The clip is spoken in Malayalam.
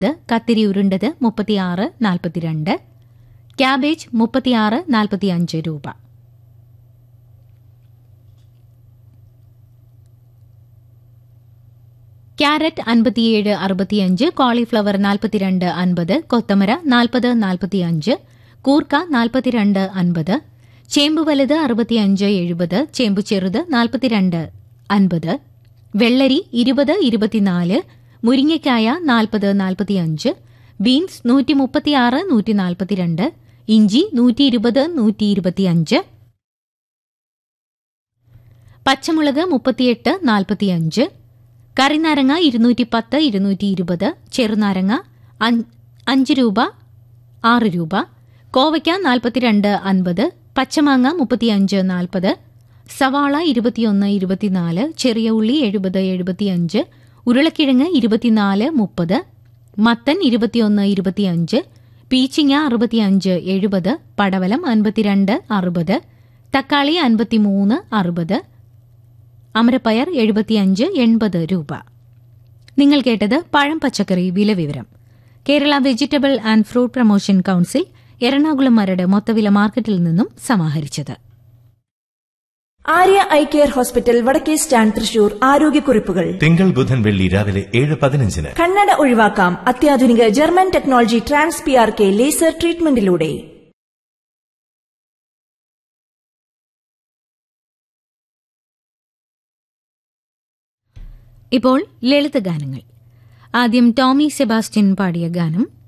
കത്തിരി ഉരുണ്ടത് മുപ്പത്തിയാറ് നാൽപ്പത്തിരണ്ട് ക്യാബേജ് മുപ്പത്തിയാറ് നാൽപ്പത്തിയഞ്ച് രൂപ ക്യാരറ്റ് അൻപത്തിയേഴ് അറുപത്തിയഞ്ച് കോളിഫ്ലവർ നാൽപ്പത്തിരണ്ട് അൻപത് കൊത്തമര നാൽപ്പത് നാൽപ്പത്തിയഞ്ച് കൂർക്ക നാൽപ്പത്തിരണ്ട് അൻപത് ചേമ്പ് വലുത് അറുപത്തിയഞ്ച് എഴുപത് ചേമ്പ് ചെറുത് നാൽപ്പത്തിരണ്ട് അൻപത് വെള്ളരി ഇരുപത് ഇരുപത്തിനാല് മുരിങ്ങയ്ക്കായ നാൽപ്പത് നാൽപ്പത്തിയഞ്ച് ബീൻസ് നൂറ്റി മുപ്പത്തിയാറ് നൂറ്റി നാൽപ്പത്തിരണ്ട് ഇഞ്ചി നൂറ്റി ഇരുപത് നൂറ്റി ഇരുപത്തിയഞ്ച് പച്ചമുളക് മുപ്പത്തിയെട്ട് നാൽപ്പത്തിയഞ്ച് കറിനാരങ്ങ ഇരുന്നൂറ്റി പത്ത് ഇരുന്നൂറ്റി ഇരുപത് ചെറുനാരങ്ങ അഞ്ച് അഞ്ച് രൂപ ആറ് രൂപ കോവയ്ക്ക നാൽപ്പത്തിരണ്ട് അൻപത് പച്ചമാങ്ങ മുപ്പത്തിയഞ്ച് നാൽപ്പത് സവാള ഇരുപത്തിയൊന്ന് ഇരുപത്തിനാല് ചെറിയ ഉള്ളി എഴുപത് എഴുപത്തിയഞ്ച് ഉരുളക്കിഴങ്ങ് ഇരുപത്തിനാല് മുപ്പത് മത്തൻ ഇരുപത്തിയൊന്ന് ഇരുപത്തിയഞ്ച് പീച്ചിങ്ങ അറുപത്തിയഞ്ച് എഴുപത് പടവലം അൻപത്തിരണ്ട് അറുപത് തക്കാളി അൻപത്തിമൂന്ന് അറുപത് അമരപ്പയർ എഴുപത്തിയഞ്ച് എൺപത് രൂപ നിങ്ങൾ കേട്ടത് പഴം പച്ചക്കറി വില വിവരം Kerala vegetable and fruit promotion council Ernakulam Maradu മൊത്തവില മാർക്കറ്റിൽ നിന്നും സമാഹരിച്ചത് ആര്യ ഐ കെയർ ഹോസ്പിറ്റൽ വടക്കേ സ്റ്റാൻഡ് തൃശൂർ ആരോഗ്യക്കുറിപ്പുകൾ തിങ്കൾ ബുധൻ വെള്ളി രാവിലെ ഏഴ് പതിനഞ്ചിന് കണ്ണട ഒഴിവാക്കാം അത്യാധുനിക German technology trans P R K laser ട്രീറ്റ്മെന്റിലൂടെ ഇപ്പോൾ ലളിതഗാനങ്ങൾ ആദ്യം ടോമി സെബാസ്റ്റ്യൻ പാടിയ ഗാനം